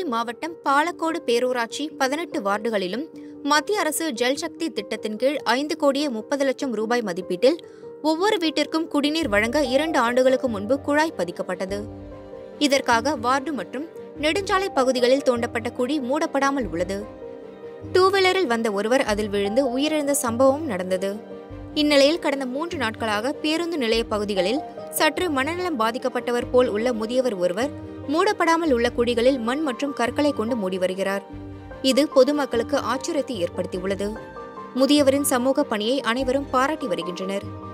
மாவட்டம் பாலக்கோடு பேரூராட்சி பதினெட்டு வார்டுகளிலும் மத்திய அரசு ஜல் சக்தி திட்டத்தின் கீழ் ஐந்து கோடியே முப்பது லட்சம் ரூபாய் மதிப்பீட்டில் ஒவ்வொரு வீட்டிற்கும் குடிநீர் வழங்க இரண்டு ஆண்டுகளுக்கு முன்பு குழாய் பதிக்கப்பட்டது இதற்காக வார்டு மற்றும் நெடுஞ்சாலை பகுதிகளில் தோண்டப்பட்ட குழி மூடப்படாமல் உள்ளது டூ வீலரில் வந்த ஒருவர் அதில் விழுந்து உயிரிழந்த சம்பவம் நடந்தது இந்நிலையில் கடந்த மூன்று நாட்களாக பேருந்து நிலைய பகுதிகளில் சற்று மனநலம் பாதிக்கப்பட்டவர் போல் உள்ள முதியவர் ஒருவர் மூடப்படாமல் உள்ள குழிகளில் மண் மற்றும் கற்களை கொண்டு மூடி வருகிறார் இது பொதுமக்களுக்கு ஆச்சரியத்தை ஏற்படுத்தியுள்ளது முதியவரின் சமூக பணியை அனைவரும் பாராட்டி வருகின்றனர்